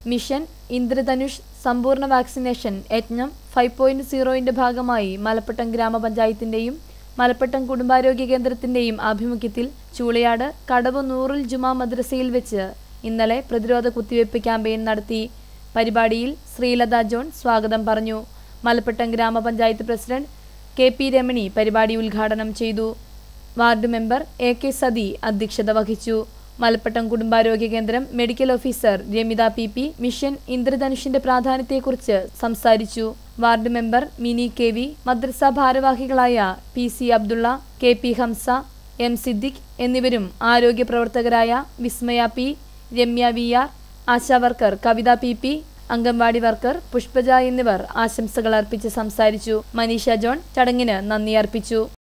mission Indradhanush സമ്പൂർണ്ണ vaccination യജ്ഞം five point സീറോയിന്റെ ഭാഗമായി മലപ്പട്ടം ഗ്രാമപഞ്ചായത്തിന്റെയും മലപ്പട്ടം കുടുംബാരോഗ്യ കേന്ദ്രത്തിന്റെയും ആഭിമുഖ്യത്തിൽ ചൂളയാട് കടവ് നൂറുൽ ജുമാ മദ്രസയിൽ വെച്ച് ഇന്നലെ പ്രതിരോധ കുത്തിവയ്പ് ക്യാമ്പയിൻ നടത്തി പരിപാടിയിൽ ശ്രീലത ജോൺ സ്വാഗതം പറഞ്ഞു മലപ്പട്ടം ഗ്രാമപഞ്ചായത്ത് പ്രസിഡന്റ് കെ പി രമണി പരിപാടി ഉദ്ഘാടനം ചെയ്തു ward member A K Sathi അധ്യക്ഷത വഹിച്ചു മലപ്പട്ടം കുടുംബാരോഗ്യ കേന്ദ്രം medical officer Ramitha P P mission ഇന്ദ്രധനുഷിന്റെ പ്രാധാന്യത്തെക്കുറിച്ച് സംസാരിച്ചു ward member Mini K V മദ്രസ ഭാരവാഹികളായ P C Abdulla K P Hamza M Siddique എന്നിവരും ആരോഗ്യ പ്രവർത്തകരായ Vismaya P Ramya V R ASHA worker Kavitha P P anganwadi worker Pushpaja എന്നിവർ ആശംസകൾ അർപ്പിച്ച് സംസാരിച്ചു മനീഷ ജോൺ ചടങ്ങിന് നന്ദി അർപ്പിച്ചു